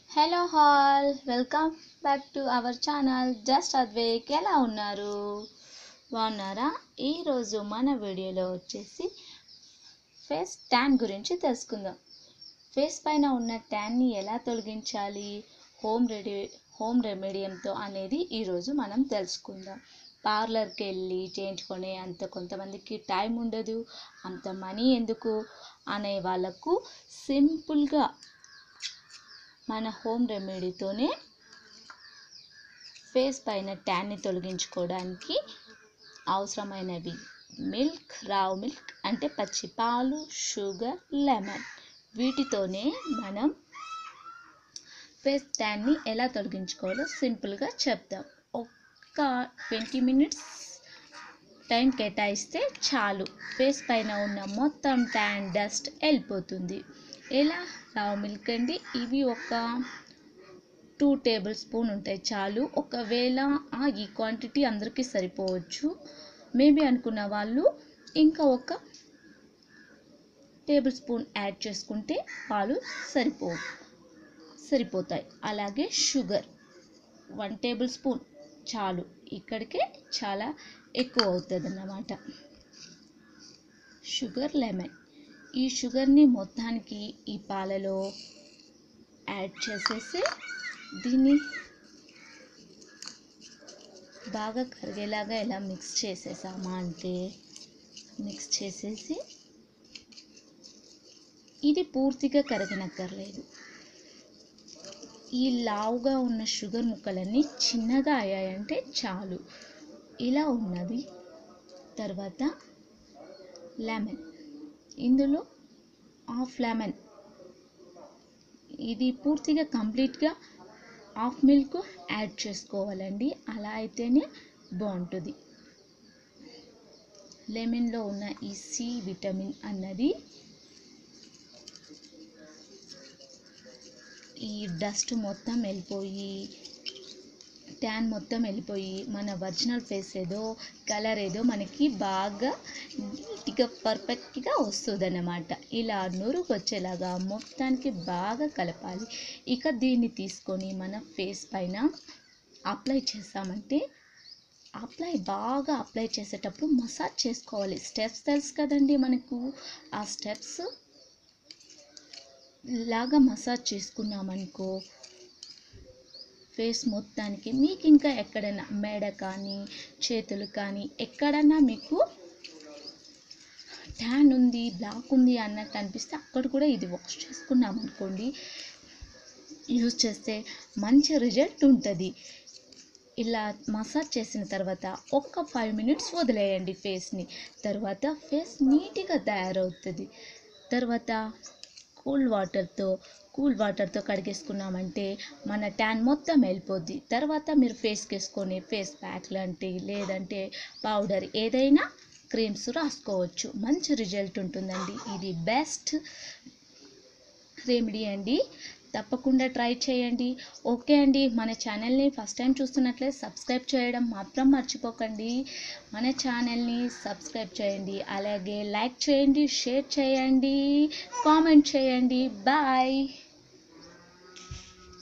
hello all welcome back to our channel just అద్వేక్ ఎలా ఉన్నారు బాగున్నారా ఈరోజు మన వీడియోలో వచ్చేసి ఫేస్ ట్యాన్ గురించి తెలుసుకుందాం ఫేస్ పైన ఉన్న ట్యాన్ని ఎలా తొలగించాలి హోమ్ రెడీ హోమ్ రెమెడియంతో అనేది ఈరోజు మనం తెలుసుకుందాం పార్లర్కి వెళ్ళి చేయించుకునే అంత కొంతమందికి టైం ఉండదు అంత మనీ ఎందుకు అనే వాళ్ళకు సింపుల్గా మన హోమ్ రెమెడీతోనే ఫేస్ పైన ట్యాన్ని తొలగించుకోవడానికి అవసరమైనవి మిల్క్ రావు మిల్క్ అంటే పచ్చి పాలు షుగర్ లెమన్ వీటితోనే మనం ఫేస్ ట్యాన్ని ఎలా తొలగించుకోవాలో సింపుల్గా చెప్దాం ఒక్క ట్వంటీ మినిట్స్ టైం కేటాయిస్తే చాలు ఫేస్ పైన ఉన్న మొత్తం ట్యాన్ డస్ట్ వెళ్ళిపోతుంది ఎలా రావు మిల్క్ అండి ఇవి ఒక టూ టేబుల్ స్పూన్ ఉంటాయి చాలు ఒకవేళ ఆ, ఈ క్వాంటిటీ అందరికీ సరిపోవచ్చు మేబీ అనుకున్న వాళ్ళు ఇంకా ఒక టేబుల్ స్పూన్ యాడ్ చేసుకుంటే పాలు సరిపో సరిపోతాయి అలాగే షుగర్ వన్ టేబుల్ స్పూన్ చాలు ఇక్కడికే చాలా ఎక్కువ అవుతుంది అన్నమాట షుగర్ లెమన్ ఈ షుగర్ని మొత్తానికి ఈ పాలలో యాడ్ చేసేసి దీన్ని బాగా కరిగేలాగా ఎలా మిక్స్ చేసేసామా అంటే మిక్స్ చేసేసి ఇది పూర్తిగా కరగనక్కర్లేదు ఈ లావుగా ఉన్న షుగర్ ముక్కలన్నీ చిన్నగా అయ్యాయంటే చాలు ఇలా ఉన్నది తర్వాత లెమన్ ఇందులో హాఫ్ లెమన్ ఇది పూర్తిగా కంప్లీట్గా హాఫ్ మిల్క్ యాడ్ చేసుకోవాలండి అలా అయితేనే బాగుంటుంది లెమన్లో ఉన్న ఈ సి విటమిన్ అన్నది ఈ డస్ట్ మొత్తం వెళ్ళిపోయి ట్యాన్ మొత్తం వెళ్ళిపోయి మన ఒరిజినల్ ఫేస్ ఏదో కలర్ ఏదో మనకి బాగా నీట్గా పర్ఫెక్ట్గా వస్తుంది అన్నమాట ఇలా నురుగు వచ్చేలాగా మొత్తానికి బాగా కలపాలి ఇక దీన్ని తీసుకొని మన ఫేస్ పైన అప్లై చేసామంటే అప్లై బాగా అప్లై చేసేటప్పుడు మసాజ్ చేసుకోవాలి స్టెప్స్ తెలుసు కదండి మనకు ఆ స్టెప్స్ లాగా మసాజ్ చేసుకున్నామనుకో ఫేస్ మొత్తానికి మీకు ఇంకా ఎక్కడైనా మెడ కానీ చేతులు కానీ ఎక్కడన్నా మీకు ట్యాన్ ఉంది బ్లాక్ ఉంది అన్నట్టు అనిపిస్తే అక్కడ కూడా ఇది వాష్ చేసుకున్నాం అనుకోండి యూజ్ చేస్తే మంచి రిజల్ట్ ఉంటుంది ఇలా మసాజ్ చేసిన తర్వాత ఒక్క ఫైవ్ మినిట్స్ వదిలేయండి ఫేస్ని తర్వాత ఫేస్ నీట్గా తయారవుతుంది తర్వాత కూల్ వాటర్తో కూల్ వాటర్తో కడిగేసుకున్నామంటే మన ట్యాన్ మొత్తం వెళ్ళిపోద్ది తర్వాత మీరు ఫేస్కి వేసుకొని ఫేస్ ప్యాక్ లాంటి లేదంటే పౌడర్ ఏదైనా క్రీమ్స్ రాసుకోవచ్చు మంచి రిజల్ట్ ఉంటుందండి ఇది బెస్ట్ రెమెడీ అండి తప్పకుండా ట్రై చేయండి ఓకే అండి మన ఛానల్ని ఫస్ట్ టైం చూస్తున్నట్లే సబ్స్క్రైబ్ చేయడం మాత్రం మర్చిపోకండి మన ఛానల్ని సబ్స్క్రైబ్ చేయండి అలాగే లైక్ చేయండి షేర్ చేయండి కామెంట్ చేయండి బాయ్